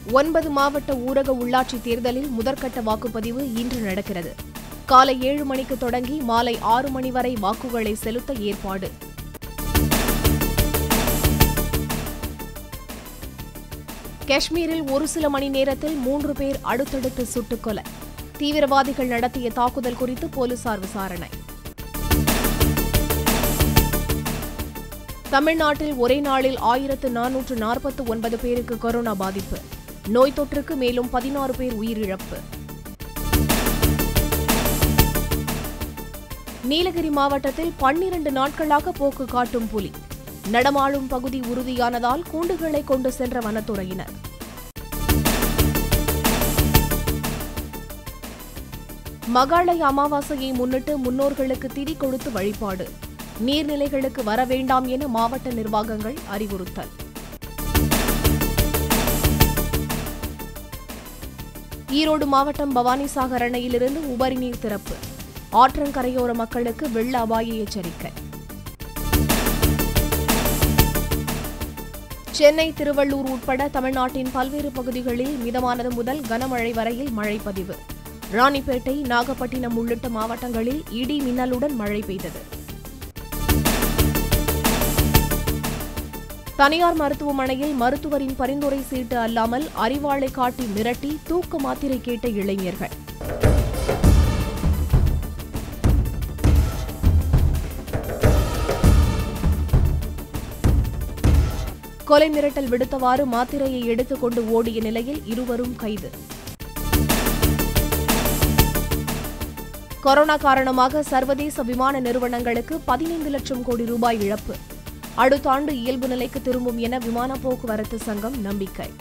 ஒன்பது மாவட்ட ஊரக உள்ளாட்சி தேர்தலில் முதற்கட்ட வாக்குப்பதிவு இன்று நடக்கிறது காலை ஏழு மணிக்கு தொடங்கி மாலை ஆறு மணி வரை வாக்குகளை செலுத்த ஏற்பாடு காஷ்மீரில் ஒரு சில மணி நேரத்தில் மூன்று பேர் அடுத்தடுத்து சுட்டுக் கொலை தீவிரவாதிகள் நடத்திய தாக்குதல் குறித்து போலீசார் விசாரணை தமிழ்நாட்டில் ஒரே நாளில் ஆயிரத்து நானூற்று நாற்பத்து ஒன்பது பேருக்கு கொரோனா பாதிப்பு நோய் தொற்றுக்கு மேலும் பதினாறு பேர் உயிரிழப்பு நீலகிரி மாவட்டத்தில் பன்னிரண்டு நாட்களாக போக்கு காட்டும் புலி நடமாடும் பகுதி உறுதியானதால் கூண்டுகளை கொண்டு சென்ற வனத்துறையினர் மகாளய அமாவாசையை முன்னிட்டு முன்னோர்களுக்கு திதி கொடுத்து வழிபாடு நீர்நிலைகளுக்கு வர வேண்டாம் என மாவட்ட நிர்வாகங்கள் அறிவுறுத்தல் ஈரோடு மாவட்டம் பவானிசாகர் அணையிலிருந்து உபரி நீர் திறப்பு ஆற்றங்கரையோர மக்களுக்கு வெள்ள அபாய எச்சரிக்கை சென்னை திருவள்ளூர் உட்பட தமிழ்நாட்டின் பல்வேறு பகுதிகளில் மிதமானது முதல் கனமழை வரையில் மழை பதிவு ராணிப்பேட்டை நாகப்பட்டினம் உள்ளிட்ட மாவட்டங்களில் இடி மின்னலுடன் மழை பெய்தது தனியார் மருத்துவமனையில் மருத்துவரின் பரிந்துரை சீட்டு அல்லாமல் அறிவாளை காட்டி மிரட்டி தூக்க மாத்திரை கேட்ட இளைஞர்கள் கொலை மிரட்டல் விடுத்தவாறு மாத்திரையை எடுத்துக்கொண்டு ஓடிய நிலையில் இருவரும் கைது கொரோனா காரணமாக சர்வதேச விமான நிறுவனங்களுக்கு பதினைந்து லட்சம் கோடி ரூபாய் இழப்பு அடுத்த ஆண்டு இயல்பு நிலைக்கு திரும்பும் என விமான போக்குவரத்து சங்கம் நம்பிக்கை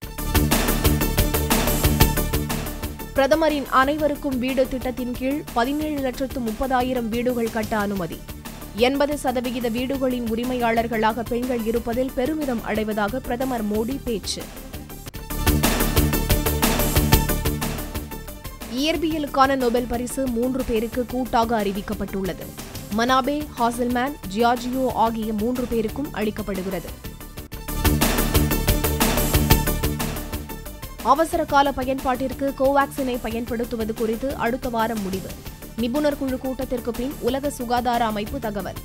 பிரதமரின் அனைவருக்கும் வீடு திட்டத்தின் கீழ் பதினேழு லட்சத்து முப்பதாயிரம் வீடுகள் கட்ட அனுமதி எண்பது சதவிகித வீடுகளின் உரிமையாளர்களாக பெண்கள் இருப்பதில் பெருமிதம் அடைவதாக பிரதமர் மோடி பேச்சு இயற்பியலுக்கான நோபல் பரிசு மூன்று பேருக்கு கூட்டாக அறிவிக்கப்பட்டுள்ளது மனாபே ஹாசல்மேன் ஜியார்ஜியோ ஆகிய மூன்று பேருக்கும் அளிக்கப்படுகிறது அவசர கால பயன்பாட்டிற்கு கோவாக்சினை பயன்படுத்துவது குறித்து அடுத்த வாரம் முடிவு நிபுணர் குழு கூட்டத்திற்கு பின் உலக சுகாதார அமைப்பு தகவல்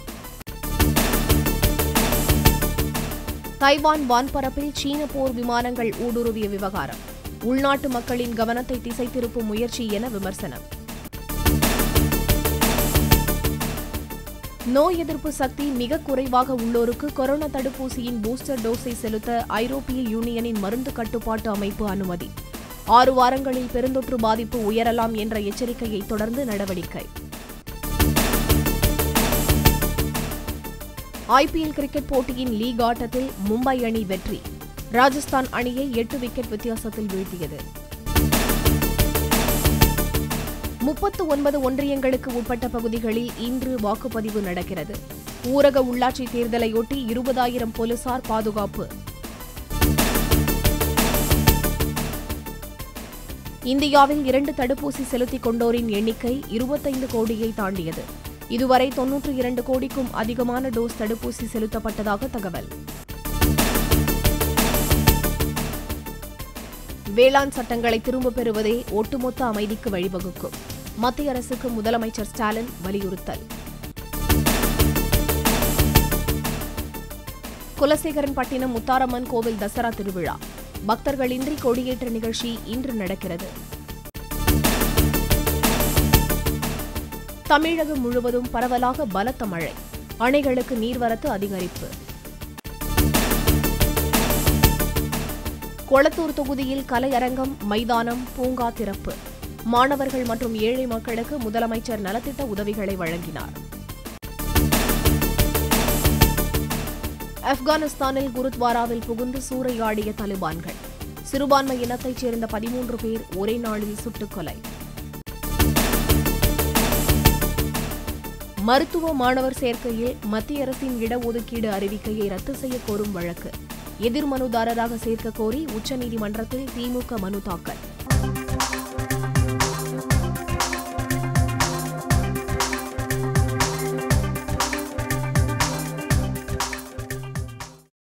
தைவான் வான்பரப்பில் சீன போர் விமானங்கள் ஊடுருவிய விவகாரம் உள்நாட்டு மக்களின் கவனத்தை திசை திருப்பும் முயற்சி என விமர்சனம் நோய் எதிர்ப்பு சக்தி மிக குறைவாக உள்ளோருக்கு கொரோனா தடுப்பூசியின் பூஸ்டர் டோஸை செலுத்த ஐரோப்பிய யூனியனின் மருந்து கட்டுப்பாட்டு அமைப்பு அனுமதி ஆறு வாரங்களில் பெருந்தொற்று பாதிப்பு உயரலாம் என்ற எச்சரிக்கையை தொடர்ந்து நடவடிக்கை ஐபிஎல் கிரிக்கெட் போட்டியின் லீக் ஆட்டத்தில் மும்பை அணி வெற்றி ராஜஸ்தான் அணியை எட்டு விக்கெட் வித்தியாசத்தில் வீழ்த்தியது முப்பத்து ஒன்பது ஒன்றியங்களுக்கு உட்பட்ட பகுதிகளில் இன்று வாக்குப்பதிவு நடக்கிறது ஊரக உள்ளாட்சி தேர்தலையொட்டி இருபதாயிரம் போலீசார் பாதுகாப்பு இந்தியாவில் இரண்டு தடுப்பூசி செலுத்திக் கொண்டோரின் எண்ணிக்கை இருபத்தைந்து கோடியை தாண்டியது இதுவரை தொன்னூற்று இரண்டு கோடிக்கும் அதிகமான டோஸ் தடுப்பூசி செலுத்தப்பட்டதாக தகவல் வேளாண் சட்டங்களை திரும்பப் பெறுவதே ஒட்டுமொத்த அமைதிக்கு வழிவகுக்கும் மத்திய அரசுக்கு முதலமைச்சர் ஸ்டாலின் வலியுறுத்தல் குலசேகரன்பட்டினம் முத்தாரம்மன் கோவில் தசரா திருவிழா பக்தர்களின்றி கொடியேற்ற நிகழ்ச்சி இன்று நடக்கிறது தமிழகம் முழுவதும் பரவலாக பலத்த மழை அணைகளுக்கு நீர்வரத்து அதிகரிப்பு கொளத்தூர் தொகுதியில் கலையரங்கம் மைதானம் பூங்கா திறப்பு மாணவர்கள் மற்றும் ஏழை மக்களுக்கு முதலமைச்சர் நலத்திட்ட உதவிகளை வழங்கினார் ஆப்கானிஸ்தானில் குருத்வாராவில் புகுந்து சூறையாடிய தலிபான்கள் சிறுபான்மை இனத்தைச் சேர்ந்த பதிமூன்று பேர் ஒரே நாளில் சுட்டுக் கொலை மருத்துவ மாணவர் சேர்க்கையில் மத்திய அரசின் இடஒதுக்கீடு அறிவிக்கையை ரத்து செய்ய கோரும் வழக்கு எதிர் மனுதாரராக சேர்க்க கோரி உச்சநீதிமன்றத்தில் திமுக மனு தாக்கல்